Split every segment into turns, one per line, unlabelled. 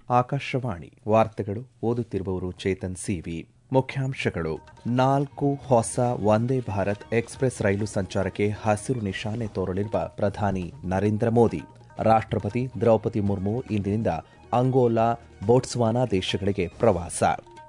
ಆಕಾಶವಾಣಿ ವಾರ್ತೆಗಳು ಓದುತ್ತಿರುವವರು ಚೇತನ್ ಸಿವಿ ಮುಖ್ಯಾಂಶಗಳು ನಾಲ್ಕು ಹೊಸ ವಂದೇ ಭಾರತ್ ಎಕ್ಸ್ಪ್ರೆಸ್ ರೈಲು ಸಂಚಾರಕ್ಕೆ ಹಸಿರು ನಿಶಾನೆ ತೋರಲಿರುವ ಪ್ರಧಾನಿ ನರೇಂದ್ರ ಮೋದಿ ರಾಷ್ಟ್ರಪತಿ ದ್ರೌಪದಿ ಮುರ್ಮು ಇಂದಿನಿಂದ ಅಂಗೋಲಾ ಬೋಟ್ಸ್ವಾನಾ ದೇಶಗಳಿಗೆ ಪ್ರವಾಸ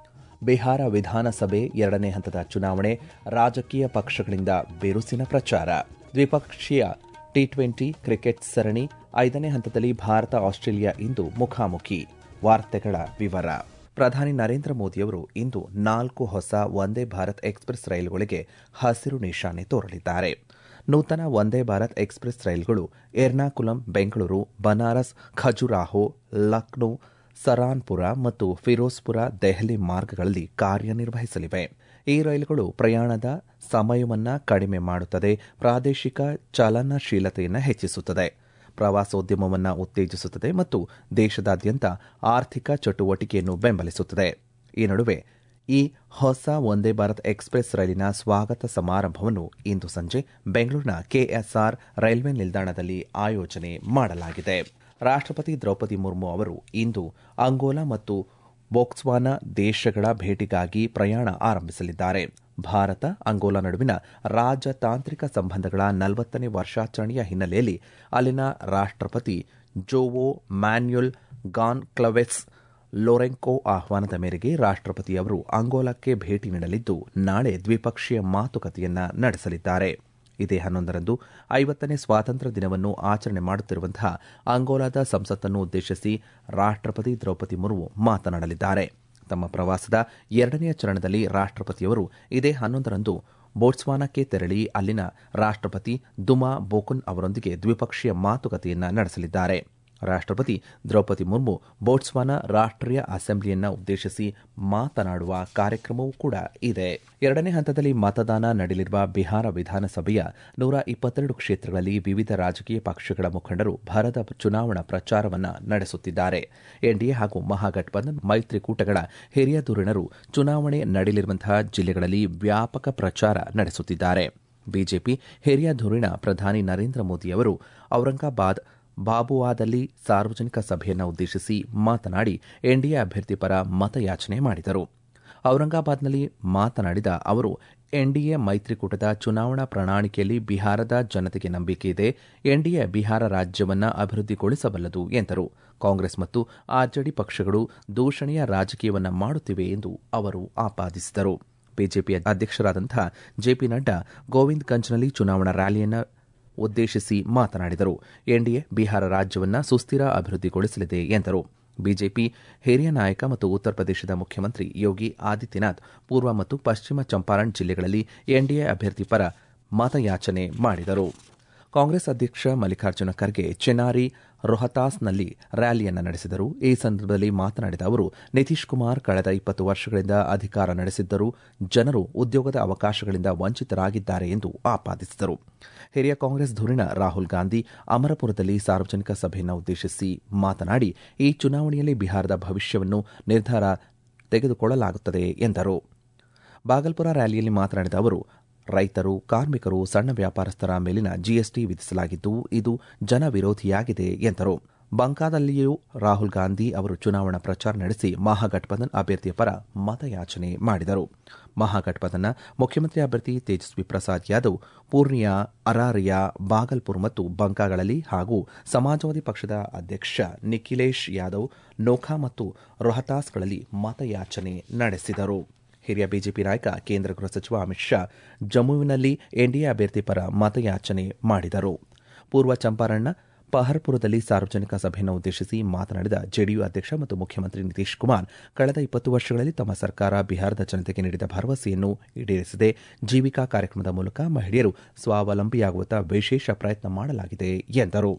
ಬಿಹಾರ ವಿಧಾನಸಭೆ ಎರಡನೇ ಹಂತದ ಚುನಾವಣೆ ರಾಜಕೀಯ ಪಕ್ಷಗಳಿಂದ ಬಿರುಸಿನ ಪ್ರಚಾರ ದ್ವಿಪಕ್ಷೀಯ ಟಿ ಟ್ವೆಂಟಿ ಕ್ರಿಕೆಟ್ ಸರಣಿ ಐದನೇ ಹಂತದಲ್ಲಿ ಭಾರತ ಆಸ್ಟ್ರೇಲಿಯಾ ಇಂದು ಮುಖಾಮುಖಿ ವಾರ್ತೆಗಳ ವಿವರ ಪ್ರಧಾನಿ ನರೇಂದ್ರ ಮೋದಿಯವರು ಇಂದು ನಾಲ್ಕು ಹೊಸ ವಂದೇ ಭಾರತ್ ಎಕ್ಸ್ಪ್ರೆಸ್ ರೈಲುಗಳಿಗೆ ಹಸಿರು ನಿಶಾನೆ ತೋರಲಿದ್ದಾರೆ ನೂತನ ವಂದೇ ಭಾರತ್ ಎಕ್ಸ್ಪ್ರೆಸ್ ರೈಲುಗಳು ಎರ್ನಾಕುಲಂ ಬೆಂಗಳೂರು ಬನಾರಸ್ ಖಜುರಾಹೋ ಲಕ್ನೋ ಸರಾನ್ಪುರ ಮತ್ತು ಫಿರೋಜ್ಪುರ ದೆಹಲಿ ಮಾರ್ಗಗಳಲ್ಲಿ ಕಾರ್ಯನಿರ್ವಹಿಸಲಿವೆ ಈ ರೈಲುಗಳು ಪ್ರಯಾಣದ ಸಮಯವನ್ನು ಕಡಿಮೆ ಮಾಡುತ್ತದೆ ಪ್ರಾದೇಶಿಕ ಚಲನಶೀಲತೆಯನ್ನು ಹೆಚ್ಚಿಸುತ್ತದೆ ಪ್ರವಾಸೋದ್ಯಮವನ್ನು ಉತ್ತೇಜಿಸುತ್ತದೆ ಮತ್ತು ದೇಶದಾದ್ಯಂತ ಆರ್ಥಿಕ ಚಟುವಟಿಕೆಯನ್ನು ಬೆಂಬಲಿಸುತ್ತದೆ ಈ ನಡುವೆ ಈ ಹೊಸ ವಂದೇ ಭಾರತ್ ಎಕ್ಸ್ಪ್ರೆಸ್ ರೈಲಿನ ಸ್ವಾಗತ ಸಮಾರಂಭವನ್ನು ಇಂದು ಸಂಜೆ ಬೆಂಗಳೂರಿನ ಕೆಎಸ್ಆರ್ ರೈಲ್ವೆ ನಿಲ್ದಾಣದಲ್ಲಿ ಆಯೋಜನೆ ಮಾಡಲಾಗಿದೆ ರಾಷ್ಟ್ರಪತಿ ದ್ರೌಪದಿ ಮುರ್ಮು ಅವರು ಇಂದು ಅಂಗೋಲಾ ಮತ್ತು ಬೊಕ್ಸ್ವಾನಾ ದೇಶಗಳ ಭೇಟಿಗಾಗಿ ಪ್ರಯಾಣ ಆರಂಭಿಸಲಿದ್ದಾರೆ ಭಾರತ ಅಂಗೋಲಾ ನಡುವಿನ ರಾಜತಾಂತ್ರಿಕ ಸಂಬಂಧಗಳ ನಲವತ್ತನೇ ವರ್ಷಾಚರಣೆಯ ಹಿನ್ನೆಲೆಯಲ್ಲಿ ಅಲ್ಲಿನ ರಾಷ್ಟ್ರಪತಿ ಜೋವೋ ಮ್ಯಾನ್ಯುಲ್ಗಾನ್ ಕ್ಲವೆಸ್ ಲೊರೆಂಕೋ ಆಹ್ವಾನದ ಮೇರೆಗೆ ರಾಷ್ಟ್ರಪತಿ ಅವರು ಅಂಗೋಲಾಕ್ಕೆ ಭೇಟಿ ನೀಡಲಿದ್ದು ನಾಳೆ ದ್ವಿಪಕ್ಷೀಯ ಮಾತುಕತೆಯನ್ನ ನಡೆಸಲಿದ್ದಾರೆ ಇದೇ ಹನ್ನೊಂದರಂದು ಐವತ್ತನೇ ಸ್ವಾತಂತ್ರ್ಯ ದಿನವನ್ನು ಆಚರಣೆ ಮಾಡುತ್ತಿರುವಂತಹ ಅಂಗೋಲಾದ ಸಂಸತ್ತನ್ನು ಉದ್ದೇಶಿಸಿ ರಾಷ್ಟ್ರಪತಿ ದ್ರೌಪದಿ ಮುರ್ಮು ಮಾತನಾಡಲಿದ್ದಾರೆ ತಮ್ಮ ಪ್ರವಾಸದ ಎರಡನೆಯ ಚರಣದಲ್ಲಿ ರಾಷ್ಟ್ರಪತಿಯವರು ಇದೇ ಹನ್ನೊಂದರಂದು ಬೋಟ್ಸ್ವಾನಾಕ್ಕೆ ತೆರಳಿ ಅಲ್ಲಿನ ರಾಷ್ಟ್ರಪತಿ ದುಮಾ ಬೋಕುನ್ ಅವರೊಂದಿಗೆ ದ್ವಿಪಕ್ಷೀಯ ಮಾತುಕತೆಯನ್ನ ನಡೆಸಲಿದ್ದಾರೆ ರಾಷ್ಟ್ರಪತಿ ದ್ರೌಪದಿ ಮುರ್ಮು ಬೋಟ್ಸ್ವಾನಾ ರಾಷ್ಟ್ರೀಯ ಅಸೆಂಬ್ಲಿಯನ್ನ ಉದ್ದೇಶಿಸಿ ಮಾತನಾಡುವ ಕಾರ್ಯಕ್ರಮವೂ ಕೂಡ ಇದೆ ಎರಡನೇ ಹಂತದಲ್ಲಿ ಮತದಾನ ನಡೆಯಲಿರುವ ಬಿಹಾರ ವಿಧಾನಸಭೆಯ ನೂರ ಇಪ್ಪತ್ತೆರಡು ಕ್ಷೇತ್ರಗಳಲ್ಲಿ ವಿವಿಧ ರಾಜಕೀಯ ಪಕ್ಷಗಳ ಮುಖಂಡರು ಭರದ ಚುನಾವಣಾ ಪ್ರಚಾರವನ್ನ ನಡೆಸುತ್ತಿದ್ದಾರೆ ಎನ್ಡಿಎ ಹಾಗೂ ಮಹಾಗಠಬಂಧನ್ ಮೈತ್ರಿಕೂಟಗಳ ಹಿರಿಯ ಧುರೀಣರು ಚುನಾವಣೆ ನಡೆಯಲಿರುವಂತಹ ಜಿಲ್ಲೆಗಳಲ್ಲಿ ವ್ಯಾಪಕ ಪ್ರಚಾರ ನಡೆಸುತ್ತಿದ್ದಾರೆ ಬಿಜೆಪಿ ಹಿರಿಯ ಧುರೀಣ ಪ್ರಧಾನಿ ನರೇಂದ್ರ ಮೋದಿ ಅವರು ಔರಂಗಾಬಾದ್ ಬಾಬುವಾದಲ್ಲಿ ಸಾರ್ವಜನಿಕ ಸಭೆಯನ್ನು ಉದ್ದೇಶಿಸಿ ಮಾತನಾಡಿ ಎನ್ಡಿಎ ಅಭ್ಯರ್ಥಿ ಪರ ಮತಯಾಚನೆ ಮಾಡಿದರು ಔರಂಗಾಬಾದ್ನಲ್ಲಿ ಮಾತನಾಡಿದ ಅವರು ಎನ್ಡಿಎ ಮೈತ್ರಿಕೂಟದ ಚುನಾವಣಾ ಪ್ರಣಾಳಿಕೆಯಲ್ಲಿ ಬಿಹಾರದ ಜನತೆಗೆ ನಂಬಿಕೆ ಇದೆ ಎನ್ಡಿಎ ಬಿಹಾರ ರಾಜ್ಯವನ್ನು ಅಭಿವೃದ್ಧಿಗೊಳಿಸಬಲ್ಲದು ಎಂದರು ಕಾಂಗ್ರೆಸ್ ಮತ್ತು ಆರ್ಜೆಡಿ ಪಕ್ಷಗಳು ದೂಷಣೆಯ ರಾಜಕೀಯವನ್ನ ಮಾಡುತ್ತಿವೆ ಎಂದು ಅವರು ಆಪಾದಿಸಿದರು ಬಿಜೆಪಿ ಅಧ್ಯಕ್ಷರಾದಂತಹ ಜೆಪಿ ನಡ್ಡಾ ಗೋವಿಂದ್ಗಂಜ್ನಲ್ಲಿ ಚುನಾವಣಾ ರ್ಯಾಲಿಯನ್ನು ಉದ್ದೇಶಿಸಿ ಮಾತನಾಡಿದರು ಎನ್ಡಿಎ ಬಿಹಾರ ರಾಜ್ಯವನ್ನು ಸುಸ್ಥಿರ ಅಭಿವೃದ್ಧಿಗೊಳಿಸಲಿದೆ ಎಂದರು ಬಿಜೆಪಿ ಹಿರಿಯ ನಾಯಕ ಮತ್ತು ಉತ್ತರ ಪ್ರದೇಶದ ಮುಖ್ಯಮಂತ್ರಿ ಯೋಗಿ ಆದಿತ್ಯನಾಥ್ ಪೂರ್ವ ಮತ್ತು ಪಶ್ಚಿಮ ಚಂಪಾರಣ್ ಜಿಲ್ಲೆಗಳಲ್ಲಿ ಎನ್ಡಿಎ ಅಭ್ಯರ್ಥಿ ಪರ ಮತಯಾಚನೆ ಮಾಡಿದರು ಕಾಂಗ್ರೆಸ್ ಅಧ್ಯಕ್ಷ ಮಲ್ಲಿಕಾರ್ಜುನ ಖರ್ಗೆ ಚೆನಾರಿ ರೊಹತಾಸ್ನಲ್ಲಿ ರ್ಯಾಲಿಯನ್ನು ನಡೆಸಿದರು ಈ ಸಂದರ್ಭದಲ್ಲಿ ಮಾತನಾಡಿದ ಅವರು ನಿತೀಶ್ ಕುಮಾರ್ ಕಳೆದ ಇಪ್ಪತ್ತು ವರ್ಷಗಳಿಂದ ಅಧಿಕಾರ ನಡೆಸಿದ್ದರೂ ಜನರು ಉದ್ಯೋಗದ ಅವಕಾಶಗಳಿಂದ ವಂಚಿತರಾಗಿದ್ದಾರೆ ಎಂದು ಆಪಾದಿಸಿದರು ಹಿರಿಯ ಕಾಂಗ್ರೆಸ್ ಧುರೀಣ ರಾಹುಲ್ ಗಾಂಧಿ ಅಮರಪುರದಲ್ಲಿ ಸಾರ್ವಜನಿಕ ಸಭೆಯನ್ನು ಉದ್ದೇಶಿಸಿ ಮಾತನಾಡಿ ಈ ಚುನಾವಣೆಯಲ್ಲಿ ಬಿಹಾರದ ಭವಿಷ್ಯವನ್ನು ನಿರ್ಧಾರ ತೆಗೆದುಕೊಳ್ಳಲಾಗುತ್ತದೆ ಎಂದರು ಬಾಗಲ್ಪುರ ರ್ಯಾಲಿಯಲ್ಲಿ ಮಾತನಾಡಿದ ಅವರು ರೈತರು ಕಾರ್ಮಿಕರು ಸಣ್ಣ ವ್ಯಾಪಾರಸ್ಥರ ಮೇಲಿನ ಜಿಎಸ್ಟಿ ವಿಧಿಸಲಾಗಿದ್ದು ಇದು ಜನವಿರೋಧಿಯಾಗಿದೆ ಎಂದರು ಬಂಕಾದಲ್ಲಿಯೂ ರಾಹುಲ್ ಗಾಂಧಿ ಅವರು ಚುನಾವಣಾ ಪ್ರಚಾರ ನಡೆಸಿ ಮಹಾಗಠಬಂಧನ್ ಅಭ್ಯರ್ಥಿಯ ಪರ ಮತಯಾಚನೆ ಮಾಡಿದರು ಮಹಾಗಠಬಂಧನ್ನ ಮುಖ್ಯಮಂತ್ರಿ ಅಭ್ಯರ್ಥಿ ತೇಜಸ್ವಿ ಪ್ರಸಾದ್ ಯಾದವ್ ಪೂರ್ಣಿಯಾ ಅರಾರಿಯಾ ಬಾಗಲ್ಪುರ್ ಮತ್ತು ಬಂಕಾಗಳಲ್ಲಿ ಹಾಗೂ ಸಮಾಜವಾದಿ ಪಕ್ಷದ ಅಧ್ಯಕ್ಷ ನಿಖಿಲೇಶ್ ಯಾದವ್ ನೋಖಾ ಮತ್ತು ರೊಹತಾಸ್ಗಳಲ್ಲಿ ಮತಯಾಚನೆ ನಡೆಸಿದರು ಹಿರಿಯ ಬಿಜೆಪಿ ನಾಯಕ ಕೇಂದ್ರ ಗೃಹ ಸಚಿವ ಅಮಿತ್ ಶಾ ಜಮ್ಮುವಿನಲ್ಲಿ ಎನ್ಡಿಎ ಅಭ್ಯರ್ಥಿ ಪರ ಮತಯಾಚನೆ ಮಾಡಿದರು ಪೂರ್ವ ಚಂಪಾರಣ್ನ ಪಹರ್ಪುರದಲ್ಲಿ ಸಾರ್ವಜನಿಕ ಸಭೆಯನ್ನು ಉದ್ದೇಶಿಸಿ ಮಾತನಾಡಿದ ಜೆಡಿಯು ಅಧ್ಯಕ್ಷ ಮತ್ತು ಮುಖ್ಯಮಂತ್ರಿ ನಿತೀಶ್ ಕುಮಾರ್ ಕಳೆದ ಇಪ್ಪತ್ತು ವರ್ಷಗಳಲ್ಲಿ ತಮ್ಮ ಸರ್ಕಾರ ಬಿಹಾರದ ಜನತೆಗೆ ನೀಡಿದ ಭರವಸೆಯನ್ನು ಈಡೇರಿಸಿದೆ ಜೀವಿಕಾ ಕಾರ್ಯಕ್ರಮದ ಮೂಲಕ ಮಹಿಳೆಯರು ಸ್ವಾವಲಂಬಿಯಾಗುವತ್ತ ವಿಶೇಷ ಪ್ರಯತ್ನ ಮಾಡಲಾಗಿದೆ ಎಂದರು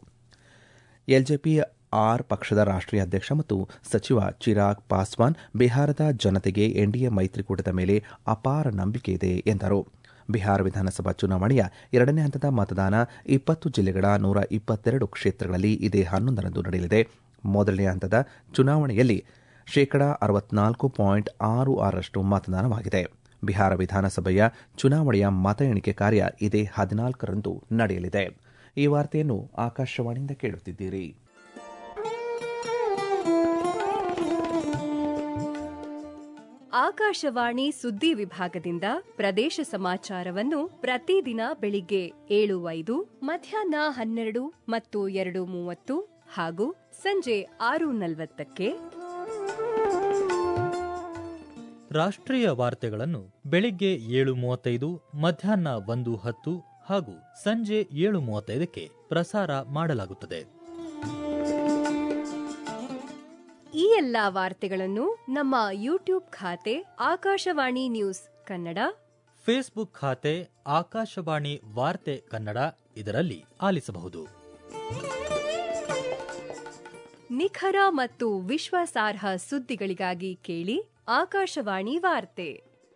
ಎಲ್ಜೆಪಿ ಆರ್ ಪಕ್ಷದ ರಾಷ್ಟ್ರೀಯ ಅಧ್ಯಕ್ಷ ಮತ್ತು ಸಚಿವ ಚಿರಾಗ್ ಪಾಸ್ವಾನ್ ಬಿಹಾರದ ಜನತೆಗೆ ಎನ್ಡಿಎ ಮೈತ್ರಿಕೂಟದ ಮೇಲೆ ಅಪಾರ ನಂಬಿಕೆ ಇದೆ ಎಂದರು ಬಿಹಾರ ವಿಧಾನಸಭಾ ಚುನಾವಣೆಯ ಎರಡನೇ ಹಂತದ ಮತದಾನ ಇಪ್ಪತ್ತು ಜಿಲ್ಲೆಗಳ ನೂರ ಇಪ್ಪತ್ತೆರಡು ಕ್ಷೇತ್ರಗಳಲ್ಲಿ ಇದೇ ಹನ್ನೊಂದರಂದು ನಡೆಯಲಿದೆ ಮೊದಲನೇ ಹಂತದ ಚುನಾವಣೆಯಲ್ಲಿ ಶೇಕಡಾ ಅರವತ್ನಾಲ್ಕು ಪಾಯಿಂಟ್ ಆರು ಆರರಷ್ಟು ಮತದಾನವಾಗಿದೆ ಬಿಹಾರ ವಿಧಾನಸಭೆಯ ಚುನಾವಣೆಯ ಮತ ಎಣಿಕೆ ಕಾರ್ಯ ಇದೇ ಹದಿನಾಲ್ಕರಂದು ನಡೆಯಲಿದೆ ಈ ವಾರ್ತೆಯನ್ನು ಆಕಾಶವಾಣಿಯಿಂದ ಕೇಳುತ್ತಿದ್ದೀರಿ
ಆಕಾಶವಾಣಿ ಸುದ್ದಿ ವಿಭಾಗದಿಂದ ಪ್ರದೇಶ ಸಮಾಚಾರವನ್ನು ಪ್ರತಿದಿನ ಬೆಳಿಗ್ಗೆ ಏಳು ಐದು ಮಧ್ಯಾಹ್ನ ಹನ್ನೆರಡು ಮತ್ತು ಎರಡು ಮೂವತ್ತು ಹಾಗೂ ಸಂಜೆ ಆರು ನಲವತ್ತಕ್ಕೆ
ರಾಷ್ಟ್ರೀಯ ವಾರ್ತೆಗಳನ್ನು ಬೆಳಿಗ್ಗೆ ಏಳು ಮೂವತ್ತೈದು ಮಧ್ಯಾಹ್ನ ಒಂದು ಹತ್ತು ಹಾಗೂ ಸಂಜೆ ಏಳು ಮೂವತ್ತೈದಕ್ಕೆ ಪ್ರಸಾರ ಮಾಡಲಾಗುತ್ತದೆ
ಈ ಎಲ್ಲಾ ವಾರ್ತೆಗಳನ್ನು ನಮ್ಮ ಯೂಟ್ಯೂಬ್ ಖಾತೆ ಆಕಾಶವಾಣಿ ನ್ಯೂಸ್ ಕನ್ನಡ
ಫೇಸ್ಬುಕ್ ಖಾತೆ ಆಕಾಶವಾಣಿ ವಾರ್ತೆ ಕನ್ನಡ ಇದರಲ್ಲಿ ಆಲಿಸಬಹುದು
ನಿಖರ ಮತ್ತು ವಿಶ್ವಾಸಾರ್ಹ ಸುದ್ದಿಗಳಿಗಾಗಿ ಕೇಳಿ ಆಕಾಶವಾಣಿ ವಾರ್ತೆ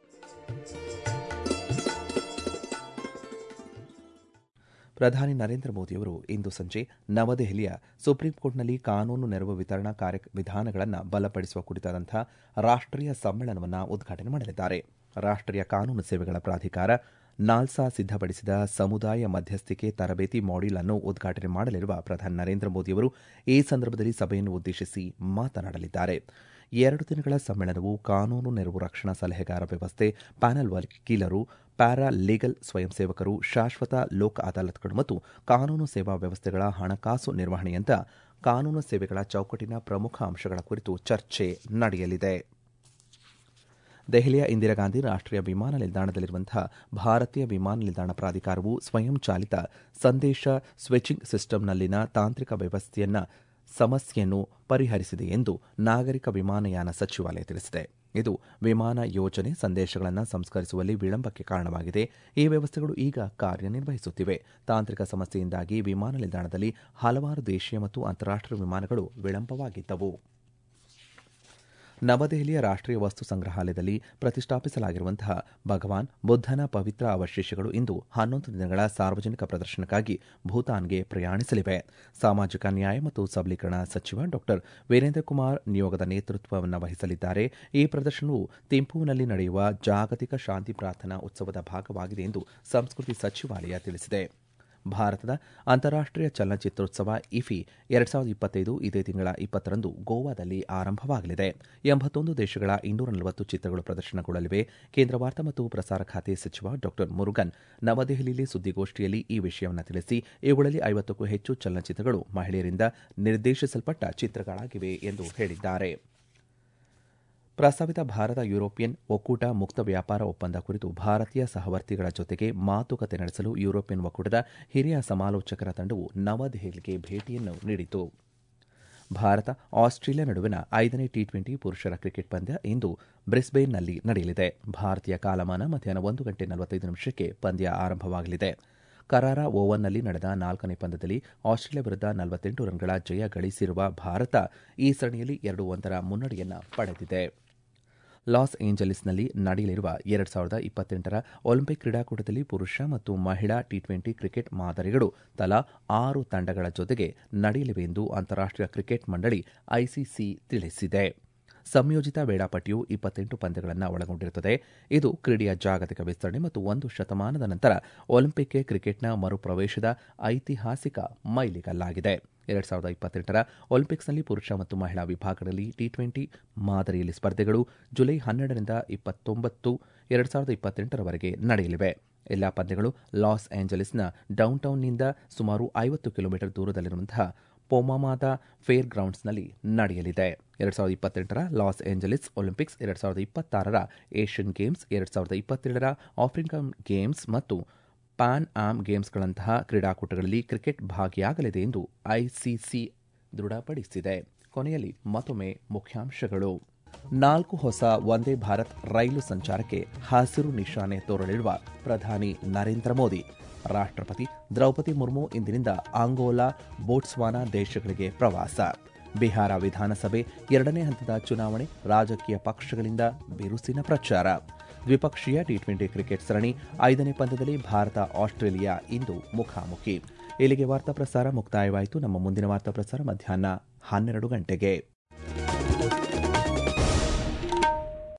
ಪ್ರಧಾನಿ ನರೇಂದ್ರ ಮೋದಿಯವರು ಇಂದು ಸಂಜೆ ನವದೆಹಲಿಯ ಸುಪ್ರೀಂ ಕೋರ್ಟ್ನಲ್ಲಿ ಕಾನೂನು ನೆರವು ವಿತರಣಾ ಕಾರ್ಯ ವಿಧಾನಗಳನ್ನು ಬಲಪಡಿಸುವ ಕುರಿತಾದಂಥ ರಾಷ್ಟ್ರೀಯ ಸಮ್ಮೇಳನವನ್ನು ಉದ್ಘಾಟನೆ ಮಾಡಲಿದ್ದಾರೆ ರಾಷ್ಟ್ರೀಯ ಕಾನೂನು ಸೇವೆಗಳ ಪ್ರಾಧಿಕಾರ ನಾಲ್ಸಾ ಸಿದ್ಧಪಡಿಸಿದ ಸಮುದಾಯ ಮಧ್ಯಸ್ಥಿಕೆ ತರಬೇತಿ ಮಾಡ್ಯೂಲ್ ಅನ್ನು ಉದ್ಘಾಟನೆ ಮಾಡಲಿರುವ ಪ್ರಧಾನಿ ನರೇಂದ್ರ ಮೋದಿಯವರು ಈ ಸಂದರ್ಭದಲ್ಲಿ ಸಭೆಯನ್ನು ಉದ್ದೇಶಿಸಿ ಮಾತನಾಡಲಿದ್ದಾರೆ ಎರಡು ದಿನಗಳ ಸಮ್ಮೇಳನವು ಕಾನೂನು ನೆರವು ರಕ್ಷಣಾ ಸಲಹೆಗಾರ ವ್ಯವಸ್ಥೆ ಪ್ಯಾನೆಲ್ ವಕೀಲರು ಪ್ಯಾರಾ ಲೀಗಲ್ ಸ್ವಯಂ ಸೇವಕರು ಶಾಶ್ವತ ಲೋಕ ಅದಾಲತ್ಗಳು ಮತ್ತು ಕಾನೂನು ಸೇವಾ ವ್ಯವಸ್ಥೆಗಳ ಹಣಕಾಸು ನಿರ್ವಹಣೆಯಂಥ ಕಾನೂನು ಸೇವೆಗಳ ಚೌಕಟ್ಟಿನ ಪ್ರಮುಖ ಅಂಶಗಳ ಕುರಿತು ಚರ್ಚೆ ನಡೆಯಲಿದೆ ದೆಹಲಿಯ ಇಂದಿರಾ ಗಾಂಧಿ ರಾಷ್ಟ್ರೀಯ ವಿಮಾನ ನಿಲ್ದಾಣದಲ್ಲಿರುವಂತಹ ಭಾರತೀಯ ವಿಮಾನ ನಿಲ್ದಾಣ ಪ್ರಾಧಿಕಾರವು ಸ್ವಯಂ ಚಾಲಿತ ಸಂದೇಶ ಸ್ವಿಚಿಂಗ್ ಸಿಸ್ಟಂನಲ್ಲಿನ ತಾಂತ್ರಿಕ ವ್ಯವಸ್ಥೆಯನ್ನ ಸಮಸ್ಯೆಯನ್ನು ಪರಿಹರಿಸಿದೆ ಎಂದು ನಾಗರಿಕ ವಿಮಾನಯಾನ ಸಚಿವಾಲಯ ತಿಳಿಸಿದೆ ಇದು ವಿಮಾನ ಯೋಜನೆ ಸಂದೇಶಗಳನ್ನು ಸಂಸ್ಕರಿಸುವಲ್ಲಿ ವಿಳಂಬಕ್ಕೆ ಕಾರಣವಾಗಿದೆ ಈ ವ್ಯವಸ್ಥೆಗಳು ಈಗ ಕಾರ್ಯನಿರ್ವಹಿಸುತ್ತಿವೆ ತಾಂತ್ರಿಕ ಸಮಸ್ಯೆಯಿಂದಾಗಿ ವಿಮಾನ ನಿಲ್ದಾಣದಲ್ಲಿ ಹಲವಾರು ದೇಶೀಯ ಮತ್ತು ಅಂತಾರಾಷ್ಟೀಯ ವಿಮಾನಗಳು ವಿಳಂಬವಾಗಿದ್ದವು ನವದೆಹಲಿಯ ರಾಷ್ಟ್ರೀಯ ವಸ್ತು ಸಂಗ್ರಹಾಲಯದಲ್ಲಿ ಪ್ರತಿಷ್ಠಾಪಿಸಲಾಗಿರುವಂತಹ ಭಗವಾನ್ ಬುದ್ಧನ ಪವಿತ್ರ ಅವಶೇಷಗಳು ಇಂದು ಹನ್ನೊಂದು ದಿನಗಳ ಸಾರ್ವಜನಿಕ ಪ್ರದರ್ಶನಕ್ಕಾಗಿ ಭೂತಾನ್ಗೆ ಪ್ರಯಾಣಿಸಲಿವೆ ಸಾಮಾಜಿಕ ನ್ಯಾಯ ಮತ್ತು ಸಬಲೀಕರಣ ಸಚಿವ ಡಾ ವೀರೇಂದ್ರ ಕುಮಾರ್ ನಿಯೋಗದ ನೇತೃತ್ವವನ್ನು ವಹಿಸಲಿದ್ದಾರೆ ಈ ಪ್ರದರ್ಶನವು ತಿಂಪುವಿನಲ್ಲಿ ನಡೆಯುವ ಜಾಗತಿಕ ಶಾಂತಿ ಪ್ರಾರ್ಥನಾ ಉತ್ಸವದ ಭಾಗವಾಗಿದೆ ಎಂದು ಸಂಸ್ಕೃತಿ ಸಚಿವಾಲಯ ತಿಳಿಸಿದೆ ಭಾರತದ ಅಂತಾರಾಷ್ಟೀಯ ಚಲನಚಿತ್ರೋತ್ಸವ ಇಫಿ ಎರಡ್ ಸಾವಿರದ ಇಪ್ಪತ್ತೈದು ಇದೇ ತಿಂಗಳ ಇಪ್ಪತ್ತರಂದು ಗೋವಾದಲ್ಲಿ ಆರಂಭವಾಗಲಿದೆ ಎಂಬತ್ತೊಂದು ದೇಶಗಳ ಇನ್ನೂರ ನಲವತ್ತು ಚಿತ್ರಗಳು ಪ್ರದರ್ಶನಗೊಳ್ಳಲಿವೆ ಕೇಂದ್ರ ವಾರ್ತಾ ಮತ್ತು ಪ್ರಸಾರ ಖಾತೆ ಸಚಿವ ಡಾ ಮುರುಗನ್ ನವದೆಹಲಿಯಲ್ಲಿ ಸುದ್ದಿಗೋಷ್ಠಿಯಲ್ಲಿ ಈ ವಿಷಯವನ್ನು ತಿಳಿಸಿ ಇವುಗಳಲ್ಲಿ ಐವತ್ತಕ್ಕೂ ಹೆಚ್ಚು ಚಲನಚಿತ್ರಗಳು ಮಹಿಳೆಯರಿಂದ ನಿರ್ದೇಶಿಸಲ್ಪಟ್ಟ ಚಿತ್ರಗಳಾಗಿವೆ ಎಂದು ಹೇಳಿದ್ದಾರೆ ಪ್ರಸ್ತಾವಿತ ಭಾರತ ಯುರೋಪಿಯನ್ ಒಕ್ಕೂಟ ಮುಕ್ತ ವ್ಯಾಪಾರ ಒಪ್ಪಂದ ಕುರಿತು ಭಾರತೀಯ ಸಹವರ್ತಿಗಳ ಜೊತೆಗೆ ಮಾತುಕತೆ ನಡೆಸಲು ಯುರೋಪಿಯನ್ ಒಕ್ಕೂಟದ ಹಿರಿಯ ಸಮಾಲೋಚಕರ ತಂಡವು ನವದೆಹಲಿಗೆ ಭೇಟಿಯನ್ನು ನೀಡಿತು ಭಾರತ ಆಸ್ಟ್ರೇಲಿಯಾ ನಡುವಿನ ಐದನೇ ಟಿ ಟ್ವೆಂಟಿ ಪುರುಷರ ಕ್ರಿಕೆಟ್ ಪಂದ್ಯ ಇಂದು ಬ್ರಿಸ್ಬೇನ್ನಲ್ಲಿ ನಡೆಯಲಿದೆ ಭಾರತೀಯ ಕಾಲಮಾನ ಮಧ್ಯಾಹ್ನ ಒಂದು ಗಂಟೆ ನಲವತ್ತೈದು ನಿಮಿಷಕ್ಕೆ ಪಂದ್ಯ ಆರಂಭವಾಗಲಿದೆ ಕರಾರ ಓವನ್ನಲ್ಲಿ ನಡೆದ ನಾಲ್ಕನೇ ಪಂದ್ಯದಲ್ಲಿ ಆಸ್ಟ್ರೇಲಿಯಾ ವಿರುದ್ಧ ನಲವತ್ತೆಂಟು ರನ್ಗಳ ಜಯ ಗಳಿಸಿರುವ ಭಾರತ ಈ ಸರಣಿಯಲ್ಲಿ ಎರಡು ಒಂದರ ಮುನ್ನಡೆಯನ್ನು ಪಡೆದಿದೆ ಲಾಸ್ ಏಂಜಲೀಸ್ನಲ್ಲಿ ನಡೆಯಲಿರುವ ಎರಡು ಸಾವಿರದ ಇಪ್ಪತ್ತೆಂಟರ ಒಲಿಂಪಿಕ್ ಕ್ರೀಡಾಕೂಟದಲ್ಲಿ ಪುರುಷ ಮತ್ತು ಮಹಿಳಾ ಟಿ ಟ್ವೆಂಟಿ ಕ್ರಿಕೆಟ್ ಮಾದರಿಗಳು ತಲಾ ಆರು ತಂಡಗಳ ಜೊತೆಗೆ ನಡೆಯಲಿವೆ ಎಂದು ಅಂತಾರಾಷ್ಟೀಯ ಕ್ರಿಕೆಟ್ ಮಂಡಳಿ ಐಸಿಸಿ ತಿಳಿಸಿದೆ ಸಂಯೋಜಿತ ವೇಳಾಪಟ್ಟಿಯು ಇಪ್ಪತ್ತೆಂಟು ಪಂದ್ಯಗಳನ್ನು ಒಳಗೊಂಡಿರುತ್ತದೆ ಇದು ಕ್ರೀಡೆಯ ಜಾಗತಿಕ ವಿಸ್ತರಣೆ ಮತ್ತು ಒಂದು ಶತಮಾನದ ನಂತರ ಒಲಿಂಪಿಕ್ಗೆ ಕ್ರಿಕೆಟ್ನ ಮರುಪ್ರವೇಶದ ಐತಿಹಾಸಿಕ ಮೈಲಿಗಲ್ಲಾಗಿದೆ ಎರಡ್ ಸಾವಿರದ ಇಪ್ಪತ್ತೆಂಟರ ಒಲಿಂಪಿಕ್ಸ್ನಲ್ಲಿ ಪುರುಷ ಮತ್ತು ಮಹಿಳಾ ವಿಭಾಗದಲ್ಲಿ ಟಿ ಟ್ವೆಂಟಿ ಮಾದರಿಯಲ್ಲಿ ಸ್ಪರ್ಧೆಗಳು ಜುಲೈ ಹನ್ನೆರಡರಿಂದ ಇಪ್ಪತ್ತೊಂಬತ್ತು ಎರಡ್ ಸಾವಿರದ ಇಪ್ಪತ್ತೆಂಟರವರೆಗೆ ನಡೆಯಲಿವೆ ಎಲ್ಲಾ ಪಂದ್ಯಗಳು ಲಾಸ್ ಏಂಜಲೀಸ್ನ ಡೌನ್ಟೌನ್ನಿಂದ ಸುಮಾರು ಐವತ್ತು ಕಿಲೋಮೀಟರ್ ದೂರದಲ್ಲಿರುವಂತಹ ಪೊಮಾಮಾದ ಫೇರ್ ಗ್ರೌಂಡ್ಸ್ನಲ್ಲಿ ನಡೆಯಲಿದೆ ಎರಡ್ ಸಾವಿರದ ಇಪ್ಪತ್ತೆಂಟರ ಲಾಸ್ ಏಂಜಲೀಸ್ ಒಲಿಂಪಿಕ್ಸ್ ಎರಡ್ ಸಾವಿರದ ಇಪ್ಪತ್ತಾರರ ಏಷ್ಯನ್ ಗೇಮ್ಸ್ ಎರಡ್ ಸಾವಿರದ ಇಪ್ಪತ್ತೆರಡರ ಆಫ್ರಿಕನ್ ಗೇಮ್ಸ್ ಮತ್ತು ಪ್ಯಾನ್ ಆಮ್ ಗೇಮ್ಸ್ಗಳಂತಹ ಕ್ರೀಡಾಕೂಟಗಳಲ್ಲಿ ಕ್ರಿಕೆಟ್ ಭಾಗಿಯಾಗಲಿದೆ ಎಂದು ಐಸಿಸಿ ದೃಢಪಡಿಸಿದೆ ಕೊನೆಯಲ್ಲಿ ಮತ್ತೊಮ್ಮೆ ಮುಖ್ಯಾಂಶಗಳು ನಾಲ್ಕು ಹೊಸ ವಂದೇ ಭಾರತ್ ರೈಲು ಸಂಚಾರಕ್ಕೆ ಹಸಿರು ನಿಶಾನೆ ತೋರಲಿರುವ ಪ್ರಧಾನಿ ನರೇಂದ್ರ ಮೋದಿ ರಾಷ್ಟ್ರಪತಿ ದ್ರೌಪದಿ ಮುರ್ಮು ಇಂದಿನಿಂದ ಅಂಗೋಲಾ ಬೋಟ್ಸ್ವಾನಾ ದೇಶಗಳಿಗೆ ಪ್ರವಾಸ ಬಿಹಾರ ವಿಧಾನಸಭೆ ಎರಡನೇ ಹಂತದ ಚುನಾವಣೆ ರಾಜಕೀಯ ಪಕ್ಷಗಳಿಂದ ಬಿರುಸಿನ ಪ್ರಚಾರ ದ್ವಿಪಕ್ಷೀಯ ಟಿ ಟ್ವೆಂಟಿ ಕ್ರಿಕೆಟ್ ಸರಣಿ ಐದನೇ ಪಂದ್ಯದಲ್ಲಿ ಭಾರತ ಆಸ್ಟ್ರೇಲಿಯಾ ಇಂದು ಮುಖಾಮುಖಿ ಇಲ್ಲಿಗೆ ವಾರ್ತಾ ಪ್ರಸಾರ ಮುಕ್ತಾಯವಾಯಿತು ನಮ್ಮ ಮುಂದಿನ ವಾರ್ತಾ ಪ್ರಸಾರ ಮಧ್ಯಾಹ್ನ ಹನ್ನೆರಡು ಗಂಟೆಗೆ